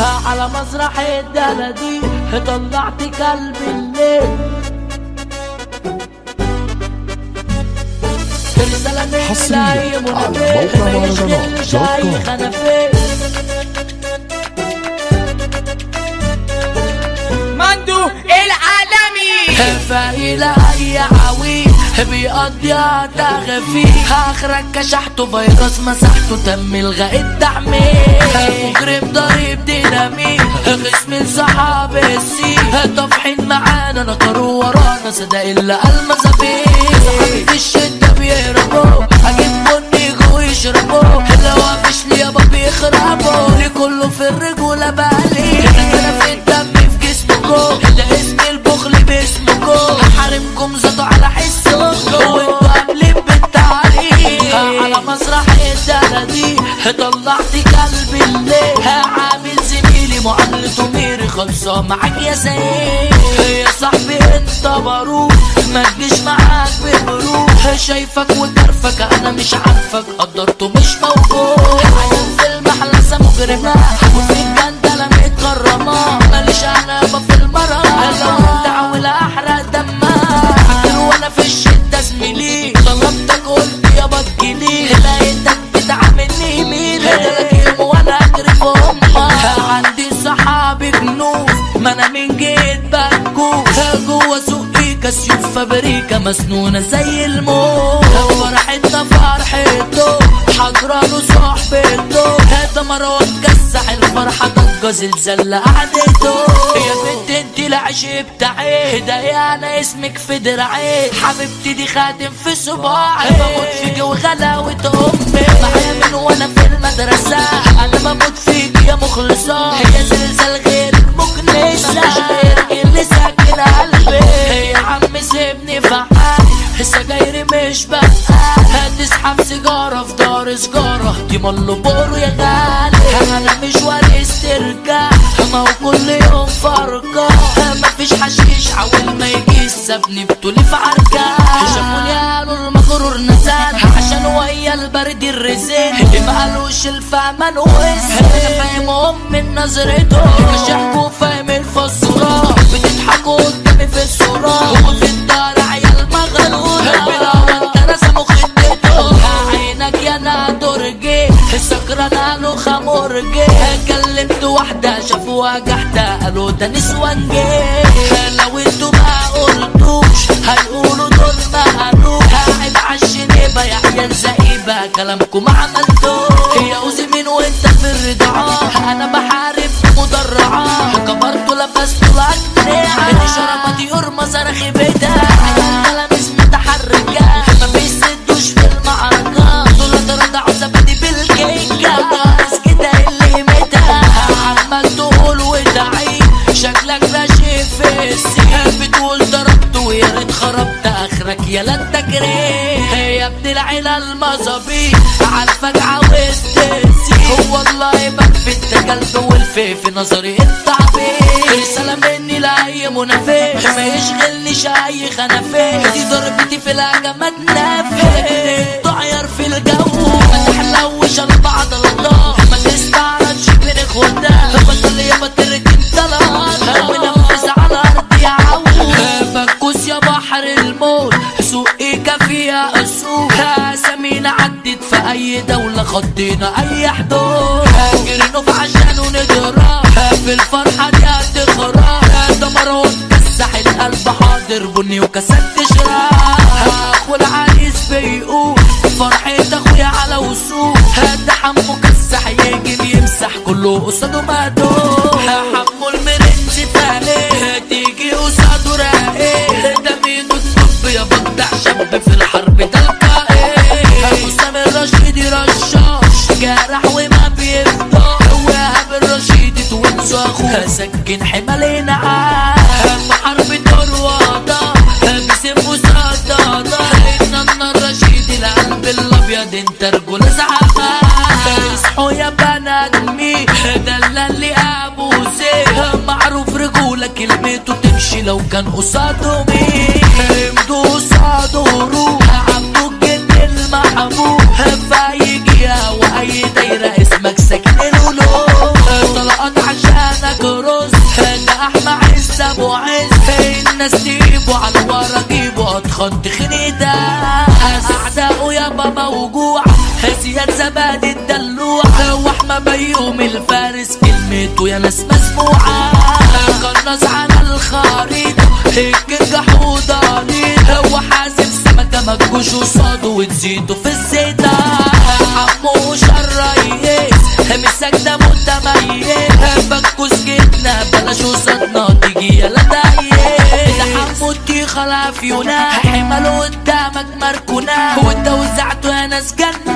على مسرح الدلدي طلعت كلب الليل رسالة من حصرياً لاي على منافق موقع ما يشغلش مهرجانات دوت أي كوم. خنافير مندو العالمي فإلى أي عوي بيقضيها تغفي آخرك كشحته فيروس مسحته تم إلغاء التحميل مجرم ضريب ديناميت خصم انسحاب السي طافحين معانا نكروا ورانا صدق إلا المزابيل صحابي في الشدة بيهربوا أجيب بني جوه يشربوا لو مفيش لي يابا بيخربوا ليه كله في الرجولة بالي أنا في الدم في جسمكم ده اسم البخل باسمكم حارمكم زادوا على حسكم وانتوا قابلين بالتعريف على مسرح الدلدي طلعت قلبي الليل عامل زميلي معاملته ميري خلصة معاك يا سيد يا صاحبي انت باروك ما تجيش معاك بمروح شايفك وكرفك انا مش عارفك قدرته مش موجود عيال في المحلسة مجرمة وفي الجندلة متكرمة ماليش انا في المرة لو انت عاول احرق دمها كتير وانا في الشدة زميلي طلبتك قلت يابا تجيلي لقيتك بتعاملني مين جالك يوم وانا اجري في امك عندي صحابي جنوب ما انا من جيت بكوش جوا سوقي كسيوف فابريكا مسنونة زي الموت فرحتنا فرحته حضرانه صحبته هذا مروان كسح الفرحة ضجة زلزال قعدته يا بنت انت العشق بتاعي ده يا انا اسمك في دراعي حبيبتي دي خاتم في صباعي بموت فيك وغلاوة امي معايا من وانا في المدرسة انا بموت فيك يا مخلصة هي زلزال غيرك مكنسة غيرك اللي ساكن قلبي يا عم سيبني فعال السجاير مش بقى هتسحب سيجارة في دار سجارة دي مالو بورو يا غالي انا مشواري استرجاع ما هو كل يوم فرقة مفيش حشيش حاول ما يجي سابني بطولي في عركة شافوني قالوا المغرور نزال عشان ويا البرد الرزين ما قالوش الفهمان وزن انا فاهمهم من نظرته كشحكوا فاهم الفزورة بتضحكوا قدامي في الصورة وفي الدار عيال مغرورة بلا وانت رسموا خدته عينك يا نادرجي سكران قالوا خمرجي كلمت واحدة شافوها جحدة قالوا ده نسوان جه لو انتوا ما قلتوش هيقولوا دول ما قالوش قاعد عالشنيبة يا عيال زئيبة كلامكم ما عملتوش يا اوزي مين وانت في الرضاعة انا بحارب مدرعة كبرت لبست الاجنحة دي شربتي يرمى صرخي بيتها ملامس متحركة ما بيسدوش في المعركة دول تردعوا زبدي بالكيكة ناقص كده اللي متها عمال تقول ودعي شكلك راشي في السين بتقول ضربت ويا ريت خربت اخرك يا لا التجريح يا ابن العيلة المظابيط عارفك عاوز تنسي هو والله بكفي انت كلب والفي في نظري انت عبيط رسالة مني لأي منافق ما يشغلنيش أي خنافيق دي ضربتي في الهجمات نافق تعير في الجو ما تحلوش البعض الله ما تستعرضش من اخواتها بطل يا بطرك انت الهضا ونفذ على الارض يا عو بكوس يا بحر الموت سوقي كافية السوق سمينا عدت في اي دولة خطينا اي حدود جرينا في عشان ونجرى في الفرحة دي هتخرى ده مروان كسح القلب حاضر بني وكاسات تشرب اخو العريس بيقول فرحة اخويا على وسوق ده حمو كسح يجي بيمسح كله قصاده مهدوم حمو المرنج فالي تيجي قصاده راقي ده ميدو الطب يا بدع شاب في الحرب ده القائد حسام الرشيدي رشاش جرح وما بيفضل وهاب الرشيدي توينز اخوه سكن حمالينا عام حرب دروادة بسيف وصدادة ان الرشيد القلب الابيض انت رجل زعامة اصحوا يا بنات مي ده اللي ابو زيد معروف رجولة كلمته تمشي لو كان قصاده مين امدوا قصاده روح عبدو الجن المحبوب فاي جهة واي دايرة اسمك ساكن القلوب طلقات عشان ناس تجيبوا على ورا جيبوا اتخن تخنيدا اعداؤه يا بابا وجوع زياد زبادي الدلوع واحمى بيوم الفارس كلمته يا ناس مسموعة قناص على الخريطة الكينج حوضاني هو حاسب سمكة مجوش قصاده وتزيده في الزيتة عمو الريس مسك ده متميز بكوس جبنا بلاش قصادنا تيجي يلا دايس ده حمو الطيخة العفيونة حمله قدامك مركونة وانت وزعته يا ناس جنة